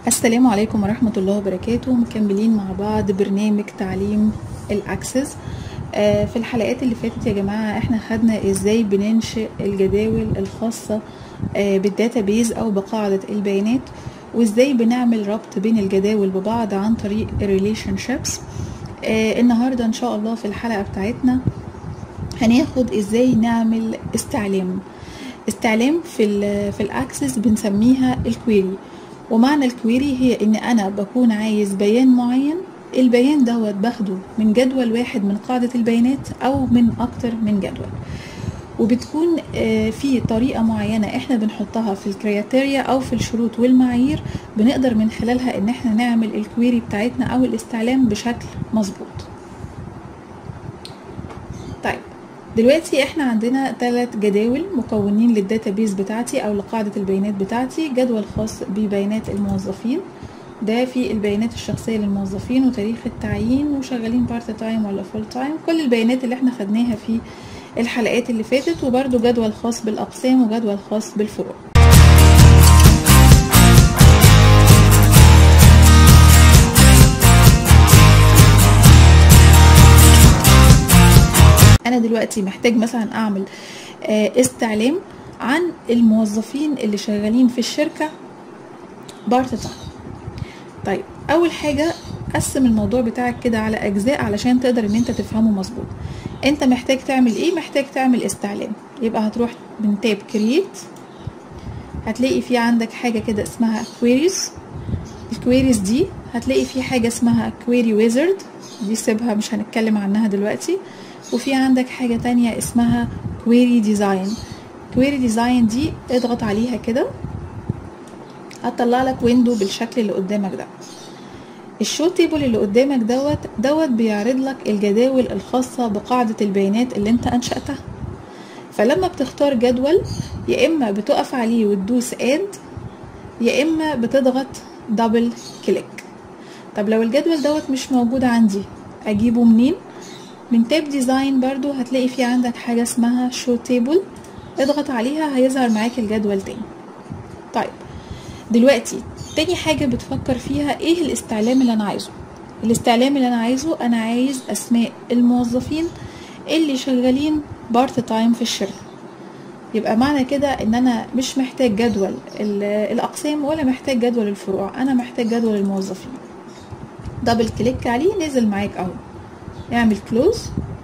السلام عليكم ورحمة الله وبركاته مكملين مع بعض برنامج تعليم الأكسس آه، في الحلقات اللي فاتت يا جماعة احنا خدنا ازاي بننشئ الجداول الخاصة آه، بالداتابيز او بقاعدة البيانات وازاي بنعمل ربط بين الجداول ببعض عن طريق الريليشن شيبس النهاردة ان شاء الله في الحلقة بتاعتنا هناخد ازاي نعمل استعلام استعلام في ال في الاكسس بنسميها الكويري ومعنى الكويري هي ان انا بكون عايز بيان معين البيان دوت باخده من جدول واحد من قاعدة البيانات او من اكتر من جدول وبتكون في طريقة معينة احنا بنحطها في الكرياتيريا او في الشروط والمعايير بنقدر من خلالها ان احنا نعمل الكويري بتاعتنا او الاستعلام بشكل مظبوط طيب دلوقتي احنا عندنا ثلاث جداول مكونين للداتابيز بتاعتي او لقاعدة البيانات بتاعتي جدول خاص ببيانات الموظفين ده في البيانات الشخصية للموظفين وتاريخ التعيين وشغالين بارت تايم ولا فول تايم كل البيانات اللي احنا خدناها في الحلقات اللي فاتت وبرده جدول خاص بالاقسام وجدول خاص بالفروع انا دلوقتي محتاج مثلا اعمل استعلام عن الموظفين اللي شغالين في الشركه بارت تايم طيب اول حاجه قسم الموضوع بتاعك كده على اجزاء علشان تقدر ان انت تفهمه مظبوط انت محتاج تعمل ايه محتاج تعمل استعلام يبقى هتروح من تاب كرييت هتلاقي في عندك حاجه كده اسمها كويريز الكويريز دي هتلاقي في حاجه اسمها كويري ويزرد دي سيبها مش هنتكلم عنها دلوقتي وفي عندك حاجة تانية اسمها query design query design دي اضغط عليها كده هتطلع لك ويندو بالشكل اللي قدامك ده الشو تيبل اللي قدامك دوت دوت بيعرض لك الجداول الخاصة بقاعدة البيانات اللي انت انشأتها فلما بتختار جدول يا اما بتقف عليه وتدوس اد يا اما بتضغط دبل كليك طب لو الجدول دوت مش موجود عندي اجيبه منين من تاب ديزاين برضو هتلاقي في عندك حاجة اسمها شو تيبل اضغط عليها هيظهر معاك الجدول تاني طيب دلوقتي تاني حاجة بتفكر فيها ايه الاستعلام اللي انا عايزه الاستعلام اللي انا عايزه انا عايز اسماء الموظفين اللي شغالين بارت تايم في الشركة يبقى معنى كده ان انا مش محتاج جدول الاقسام ولا محتاج جدول الفروع انا محتاج جدول الموظفين دبل كليك عليه نزل معاك اهو اعمل كلوز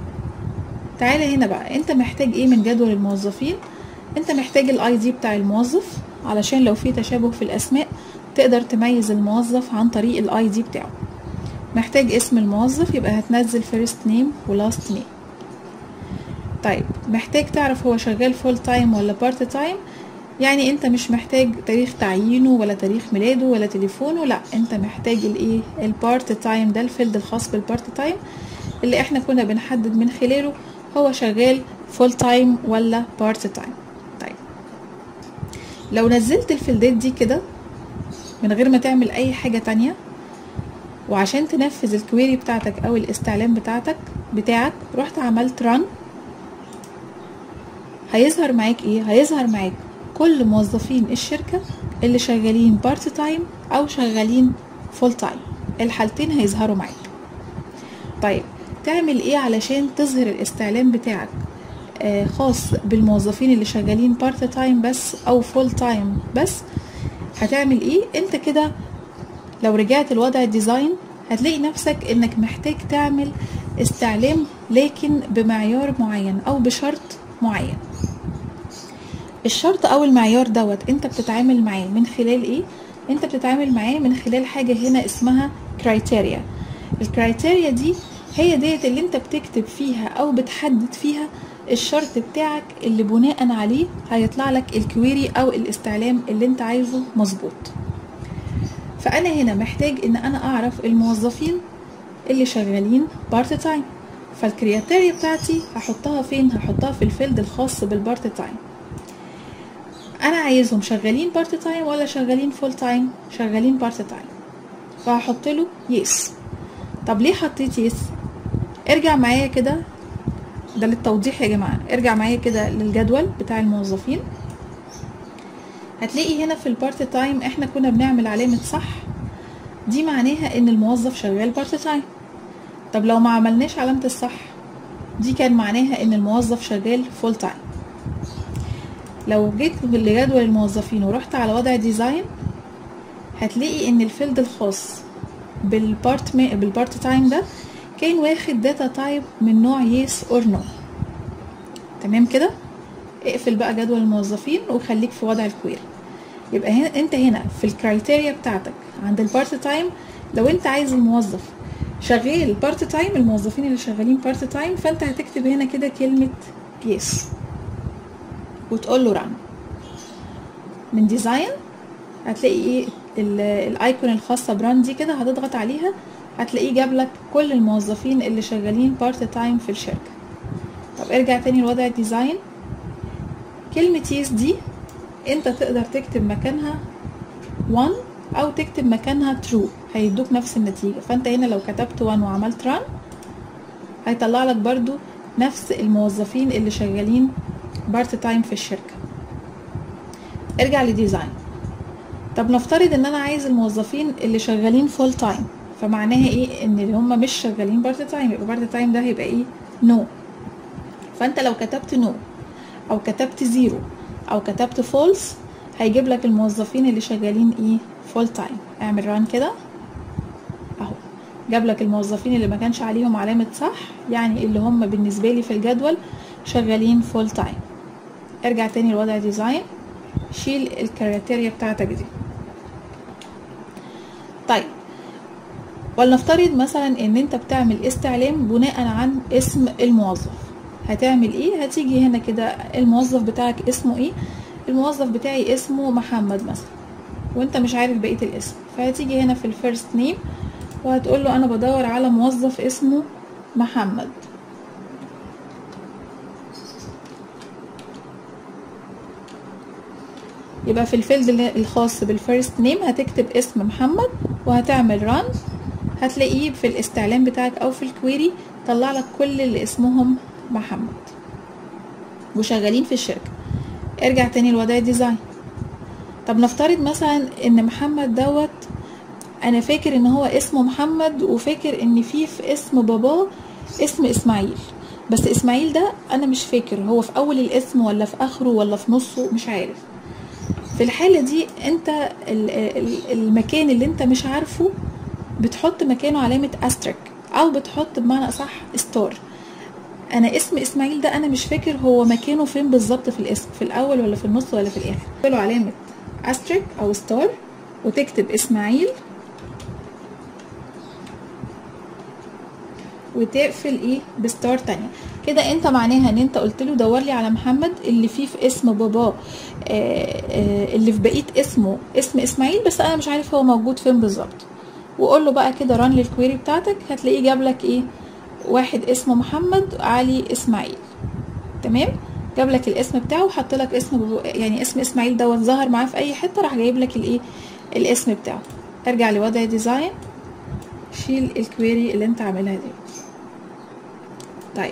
تعالى هنا بقى انت محتاج ايه من جدول الموظفين انت محتاج الاي دي بتاع الموظف علشان لو في تشابه في الاسماء تقدر تميز الموظف عن طريق الاي دي بتاعه محتاج اسم الموظف يبقى هتنزل فيرست نيم ولاست نيم طيب محتاج تعرف هو شغال فول تايم ولا بارت تايم يعني انت مش محتاج تاريخ تعيينه ولا تاريخ ميلاده ولا تليفونه لا انت محتاج الايه البارت تايم ده الفيلد الخاص بالبارت تايم اللي احنا كنا بنحدد من خلاله هو شغال فول تايم ولا بارت تايم طيب لو نزلت الفيلدات دي كده من غير ما تعمل اي حاجة تانية وعشان تنفذ الكويري بتاعتك او الاستعلام بتاعتك بتاعك رحت عملت ران هيظهر معاك ايه هيظهر معاك كل موظفين الشركة اللي شغالين بارت تايم او شغالين فول تايم الحالتين هيظهروا معاك طيب تعمل ايه علشان تظهر الاستعلام بتاعك آه خاص بالموظفين اللي شغالين بارت تايم بس او فول تايم بس هتعمل ايه انت كده لو رجعت الوضع الديزاين هتلاقي نفسك انك محتاج تعمل استعلام لكن بمعيار معين او بشرط معين الشرط او المعيار دوت انت بتتعامل معاه من خلال ايه انت بتتعامل معاه من خلال حاجه هنا اسمها كرايتيريا الكرايتيريا دي هي ديت اللي انت بتكتب فيها او بتحدد فيها الشرط بتاعك اللي بناء عليه هيطلع لك الكويري او الاستعلام اللي انت عايزه مظبوط فانا هنا محتاج ان انا اعرف الموظفين اللي شغالين بارت تايم فالكرياتيريا بتاعتي هحطها فين هحطها في الفيلد الخاص بالبارت تايم انا عايزهم شغالين بارت تايم ولا شغالين فول تايم شغالين بارت تايم فهحط له يس طب ليه حطيت يس ارجع معايا كده ده للتوضيح يا جماعة ارجع معايا كده للجدول بتاع الموظفين هتلاقي هنا في البارت تايم احنا كنا بنعمل علامة صح دي معناها ان الموظف شغال بارت تايم طب لو ما عملناش علامة الصح دي كان معناها ان الموظف شغال فول تايم لو جيت لجدول الموظفين ورحت على وضع ديزاين هتلاقي ان الفيلد الخاص بالبارت ما بالبارت تايم ده كان واخد داتا تايب من نوع يس اور نو تمام كده اقفل بقى جدول الموظفين وخليك في وضع الكويري يبقى هنا انت هنا في الكرايتيريا بتاعتك عند البارت تايم لو انت عايز الموظف شغال بارت تايم الموظفين اللي شغالين بارت تايم فانت هتكتب هنا كده كلمة يس وتقول له ران من ديزاين هتلاقي ايه الايكون الخاصة بران دي كده هتضغط عليها هتلاقيه جاب لك كل الموظفين اللي شغالين بارت تايم في الشركة طب ارجع تاني لوضع الديزاين كلمة يس دي انت تقدر تكتب مكانها 1 او تكتب مكانها true هيدوك نفس النتيجة فانت هنا لو كتبت 1 وعملت run هيطلع لك برضو نفس الموظفين اللي شغالين بارت تايم في الشركة ارجع لديزاين طب نفترض ان انا عايز الموظفين اللي شغالين فول تايم فمعناها ايه ان اللي هم مش شغالين بارت تايم يبقى بارت تايم ده هيبقى ايه نو no. فانت لو كتبت نو no او كتبت زيرو او كتبت فولس هيجيب لك الموظفين اللي شغالين ايه فول تايم اعمل ران كده اهو جاب لك الموظفين اللي ما كانش عليهم علامة صح يعني اللي هم بالنسبة لي في الجدول شغالين فول تايم ارجع تاني لوضع ديزاين شيل الكريتيريا بتاعتك دي طيب ولنفترض مثلا ان انت بتعمل استعلام بناء عن اسم الموظف هتعمل ايه هتيجي هنا كده الموظف بتاعك اسمه ايه الموظف بتاعي اسمه محمد مثلا وانت مش عارف بقيه الاسم فهتيجي هنا في الفيرست نيم وهتقول له انا بدور على موظف اسمه محمد يبقى في الفيلد الخاص بالفيرست نيم هتكتب اسم محمد وهتعمل ران هتلاقيه في الاستعلام بتاعك او في الكويري طلع لك كل اللي اسمهم محمد وشغالين في الشركة ارجع تاني لوضع ديزاين طب نفترض مثلا ان محمد دوت انا فاكر ان هو اسمه محمد وفاكر ان في في اسم باباه اسم اسماعيل بس اسماعيل ده انا مش فاكر هو في اول الاسم ولا في اخره ولا في نصه مش عارف في الحالة دي انت المكان اللي انت مش عارفه بتحط مكانه علامة استرك او بتحط بمعنى اصح ستار انا اسم اسماعيل ده انا مش فاكر هو مكانه فين بالظبط في الاسم في الاول ولا في النص ولا في الاخر له علامه استريك او ستار وتكتب اسماعيل وتقفل ايه بستار تانية كده انت معناها ان انت قلت له دور لي على محمد اللي فيه في اسم باباه اللي في بقيه اسمه اسم اسماعيل بس انا مش عارف هو موجود فين بالظبط وقول له بقى كده ران للكويري بتاعتك هتلاقيه جاب لك ايه واحد اسمه محمد علي اسماعيل تمام جاب لك الاسم بتاعه وحط لك اسم يعني اسم اسماعيل دوت ظهر معاه في اي حته راح جايب لك الايه الاسم بتاعه ارجع لوضع ديزاين شيل الكويري اللي انت عاملها دي طيب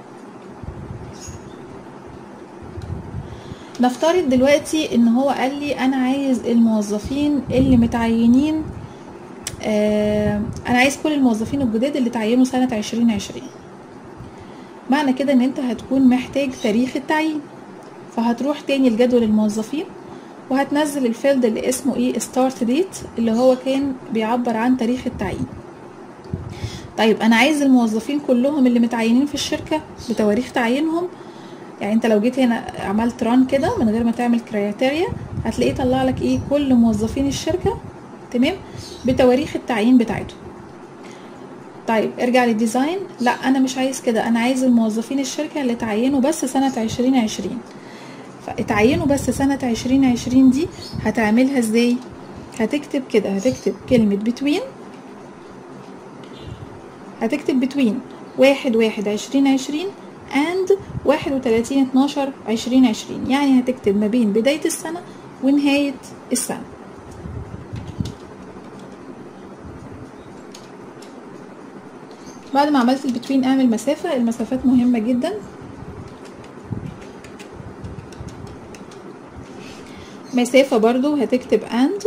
نفترض دلوقتي ان هو قال لي انا عايز الموظفين اللي متعينين آه انا عايز كل الموظفين الجداد اللي تعينوا سنة عشرين عشرين معنى كده ان انت هتكون محتاج تاريخ التعيين فهتروح تاني لجدول الموظفين وهتنزل الفيلد اللي اسمه ايه ستارت ديت اللي هو كان بيعبر عن تاريخ التعيين طيب انا عايز الموظفين كلهم اللي متعينين في الشركة بتواريخ تعيينهم يعني انت لو جيت هنا عملت ران كده من غير ما تعمل كريتيريا هتلاقيه طلع لك ايه كل موظفين الشركة تمام بتواريخ التعيين بتاعتهم طيب ارجع للديزاين لا انا مش عايز كده انا عايز الموظفين الشركة اللي تعينوا بس سنة عشرين عشرين فاتعينوا بس سنة عشرين عشرين دي هتعملها ازاي هتكتب كده هتكتب كلمة بتوين هتكتب بتوين واحد واحد عشرين عشرين and واحد وتلاتين اتناشر عشرين عشرين يعني هتكتب ما بين بداية السنة ونهاية السنة بعد ما عملت البتوين اعمل مسافة المسافات مهمة جدا مسافة برضو هتكتب and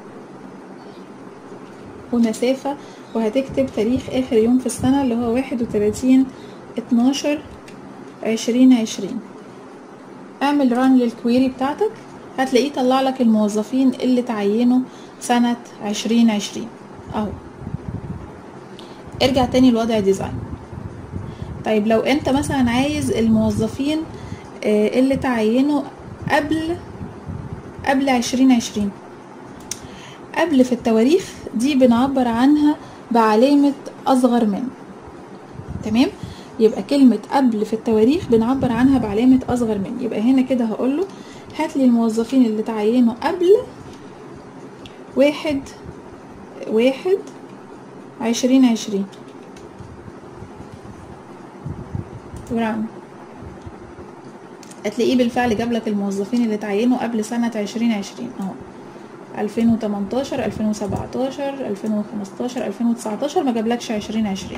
ومسافة وهتكتب تاريخ آخر يوم في السنة اللي هو واحد وتلاتين اتناشر عشرين عشرين اعمل ران للكويري بتاعتك هتلاقيه طلع لك الموظفين اللي تعينوا سنة عشرين عشرين اهو ارجع تاني لوضع ديزاين طيب لو انت مثلا عايز الموظفين آه، اللي تعينوا قبل قبل عشرين عشرين قبل في التواريخ دي بنعبر عنها بعلامة أصغر من تمام يبقى كلمة قبل في التواريخ بنعبر عنها بعلامة أصغر من يبقى هنا كده هقوله هات لي الموظفين اللي تعينوا قبل واحد واحد عشرين عشرين ورعم هتلاقيه بالفعل جاب لك الموظفين اللي تعينوا قبل سنة عشرين عشرين اهو 2018 2017 2015 2019 ما جابلكش 2020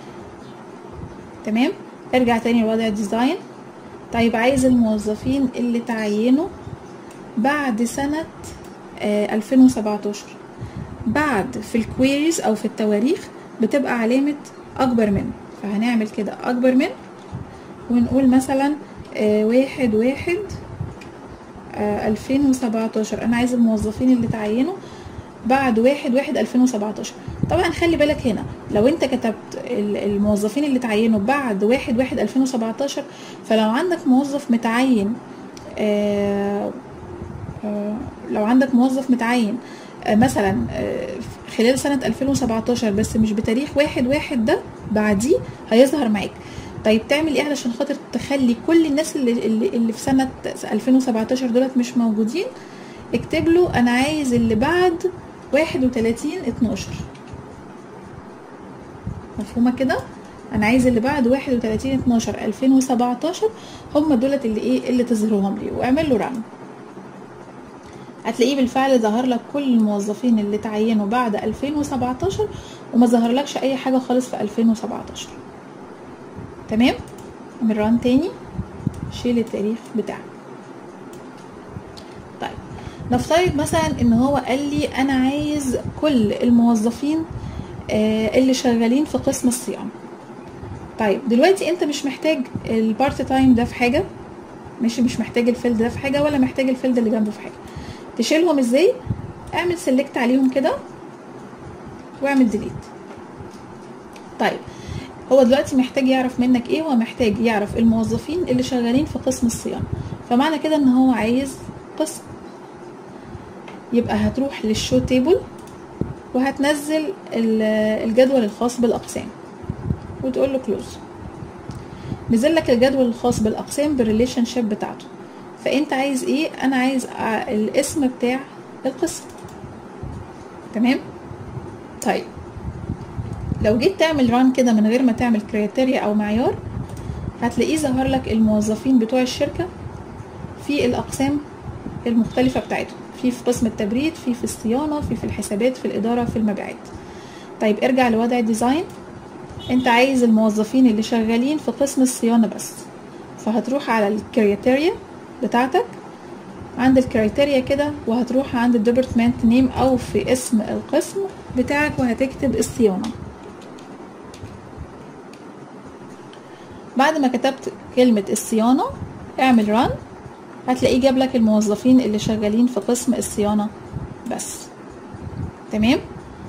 تمام ارجع تاني لوضع الديزاين طيب عايز الموظفين اللي تعينوا بعد سنة آه 2017 بعد في الكويريز او في التواريخ بتبقى علامة اكبر من فهنعمل كده اكبر من ونقول مثلا آه واحد واحد ألفين وسبعتاشر أنا عايز الموظفين اللي تعينوا بعد واحد واحد ألفين وسبعتاشر طبعا خلي بالك هنا لو انت كتبت ال- الموظفين اللي تعينوا بعد واحد واحد ألفين وسبعتاشر فلو عندك موظف متعين آه، آه، لو عندك موظف متعين آه، مثلا آه، خلال سنة 2017 بس مش بتاريخ واحد واحد ده بعديه هيظهر معاك طيب تعمل ايه علشان خاطر تخلي كل الناس اللي, اللي, اللي في سنة 2017 دولت مش موجودين اكتب له انا عايز اللي بعد 31 12 مفهومة كده انا عايز اللي بعد 31 12 2017 هم دولت اللي ايه اللي تظهرهم لي واعمل له رن هتلاقيه بالفعل ظهر لك كل الموظفين اللي تعينوا بعد 2017 وما ظهرلكش اي حاجة خالص في 2017 تمام من ران تاني شيل التاريخ بتاعك طيب نفترض مثلا ان هو قال لي انا عايز كل الموظفين آه، اللي شغالين في قسم الصيانه طيب دلوقتي انت مش محتاج البارت تايم ده في حاجه مش مش محتاج الفيلد ده في حاجه ولا محتاج الفيلد اللي جنبه في حاجه تشيلهم ازاي اعمل سيلكت عليهم كده واعمل ديليت طيب هو دلوقتي محتاج يعرف منك ايه هو محتاج يعرف الموظفين اللي شغالين في قسم الصيانه فمعنى كده ان هو عايز قسم يبقى هتروح للشو تيبل وهتنزل ال- الجدول الخاص بالاقسام وتقول له كلوز نزل لك الجدول الخاص بالاقسام بالريليشن شيب بتاعته فانت عايز ايه انا عايز ع- الاسم بتاع القسم تمام طيب لو جيت تعمل ران كده من غير ما تعمل كريتيريا او معيار هتلاقيه ظهر لك الموظفين بتوع الشركه في الاقسام المختلفه بتاعتهم في في قسم التبريد في في الصيانه في في الحسابات في الاداره في المبيعات طيب ارجع لوضع الديزاين انت عايز الموظفين اللي شغالين في قسم الصيانه بس فهتروح على الكريتيريا بتاعتك عند الكريتيريا كده وهتروح عند الديبارتمنت نيم او في اسم القسم بتاعك وهتكتب الصيانه بعد ما كتبت كلمة الصيانة اعمل ران هتلاقيه جاب لك الموظفين اللي شغالين في قسم الصيانة بس تمام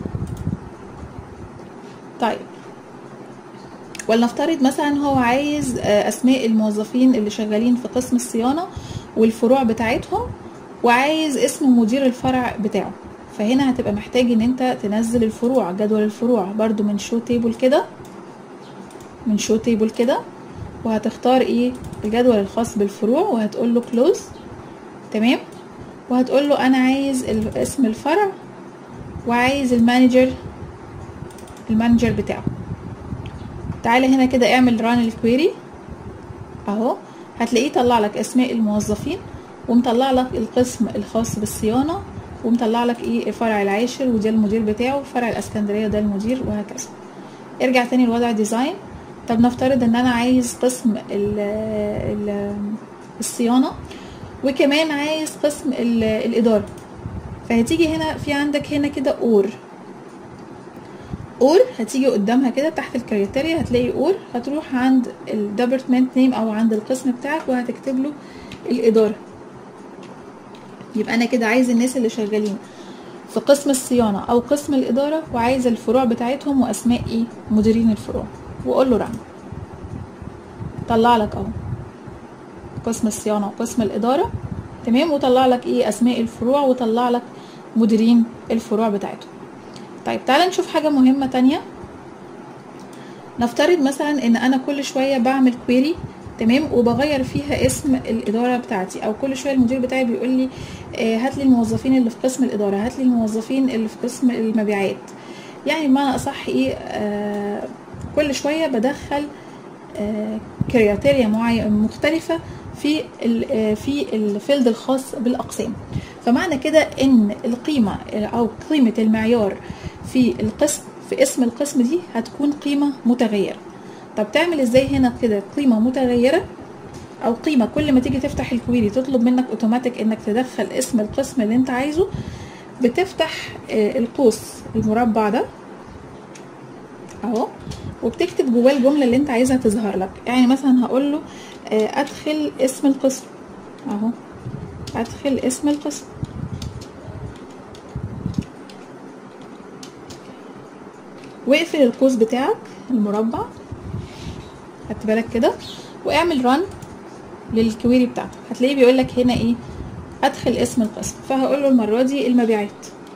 طيب ولنفترض مثلا هو عايز آه، اسماء الموظفين اللي شغالين في قسم الصيانة والفروع بتاعتهم وعايز اسم مدير الفرع بتاعه فهنا هتبقى محتاج ان انت تنزل الفروع جدول الفروع برضو من شو تيبل كده من شو تيبل كده وهتختار ايه الجدول الخاص بالفروع وهتقول له كلوز تمام وهتقول له انا عايز ال- اسم الفرع وعايز المانجر المانجر بتاعه تعالى هنا كده اعمل ران الكويري اهو هتلاقيه طلع لك اسماء الموظفين ومطلع لك القسم الخاص بالصيانه ومطلع لك ايه الفرع العاشر وده المدير بتاعه فرع الاسكندريه ده المدير وهكذا ارجع تاني لوضع ديزاين طب نفترض ان انا عايز قسم ال ال الصيانه وكمان عايز قسم ال- الاداره فهتيجي هنا في عندك هنا كده اور اور هتيجي قدامها كده تحت الكريتيريا هتلاقي اور هتروح عند الديبارتمنت نيم او عند القسم بتاعك وهتكتب له الاداره يبقى انا كده عايز الناس اللي شغالين في قسم الصيانه او قسم الاداره وعايز الفروع بتاعتهم واسماء ايه مديرين الفروع واقول له رن طلع لك اهو قسم الصيانه وقسم الاداره تمام وطلع لك ايه اسماء الفروع وطلع لك مديرين الفروع بتاعتهم طيب تعالى نشوف حاجه مهمه تانية نفترض مثلا ان انا كل شويه بعمل كويري تمام وبغير فيها اسم الاداره بتاعتي او كل شويه المدير بتاعي بيقول لي آه، هات لي الموظفين اللي في قسم الاداره هات لي الموظفين اللي في قسم المبيعات يعني بمعنى اصح ايه آه كل شويه بدخل آه كرياتيريا معين مختلفه في ال- آه، في الفيلد الخاص بالاقسام فمعنى كده ان القيمه او قيمه المعيار في القسم في اسم القسم دي هتكون قيمه متغيره طب تعمل ازاي هنا كده قيمه متغيره او قيمه كل ما تيجي تفتح الكويري تطلب منك اوتوماتيك انك تدخل اسم القسم اللي انت عايزه بتفتح آه، القوس المربع ده اهو وبتكتب جواه الجمله اللي انت عايزها تظهر لك يعني مثلا هقول له آه، ادخل اسم القسم اهو ادخل اسم القسم واقفل القوس بتاعك المربع خدت بالك كده واعمل رن للكويري بتاعتك هتلاقيه بيقول لك هنا ايه ادخل اسم القسم فهقول له المره دي المبيعات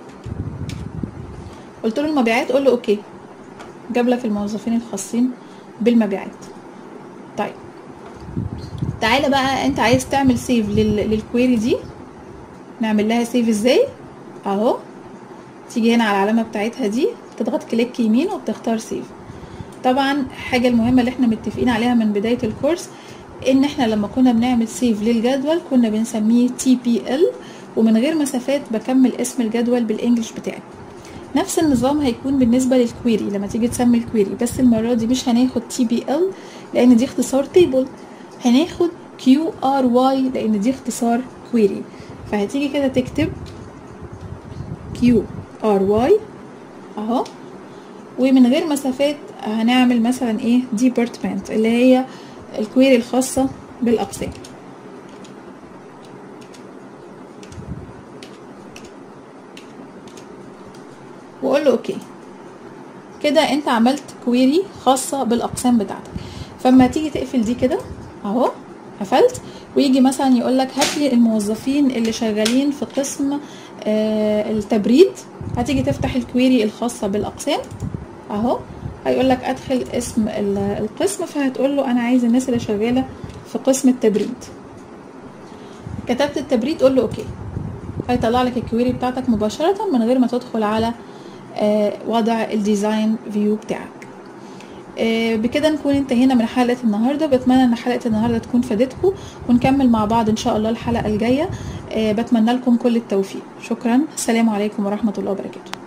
قلت له المبيعات قول له اوكي جاب لك الموظفين الخاصين بالمبيعات طيب تعالى بقى انت عايز تعمل سيف لل... للكويري دي نعمل لها سيف ازاي اهو تيجي هنا على العلامه بتاعتها دي تضغط كليك يمين وبتختار سيف طبعا حاجه المهمه اللي احنا متفقين عليها من بدايه الكورس ان احنا لما كنا بنعمل سيف للجدول كنا بنسميه تي بي ال ومن غير مسافات بكمل اسم الجدول بالانجلش بتاعي نفس النظام هيكون بالنسبة للكويري لما تيجي تسمي الكويري بس المرة دي مش هناخد تي بي ال لان دي اختصار تيبل هناخد كيو ار واي لان دي اختصار كويري فهتيجي كده تكتب كيو ار واي اهو ومن غير مسافات هنعمل مثلا ايه ديبارتمنت اللي هي الكويري الخاصة بالاقسام واقول له اوكي كده انت عملت كويري خاصة بالاقسام بتاعتك فلما تيجي تقفل دي كده اهو قفلت ويجي مثلا يقول لك هات لي الموظفين اللي شغالين في قسم آه التبريد هتيجي تفتح الكويري الخاصة بالاقسام اهو هيقول لك ادخل اسم ال- القسم فهتقول له انا عايز الناس اللي شغالة في قسم التبريد كتبت التبريد قول له اوكي هيطلع لك الكويري بتاعتك مباشرة من غير ما تدخل على آه، وضع الديزاين فيو بتاعك آه، بكده نكون انتهينا من حلقة النهاردة بتمنى ان حلقة النهاردة تكون فادتكم ونكمل مع بعض ان شاء الله الحلقة الجاية آه، بتمنى لكم كل التوفيق شكرا السلام عليكم ورحمة الله وبركاته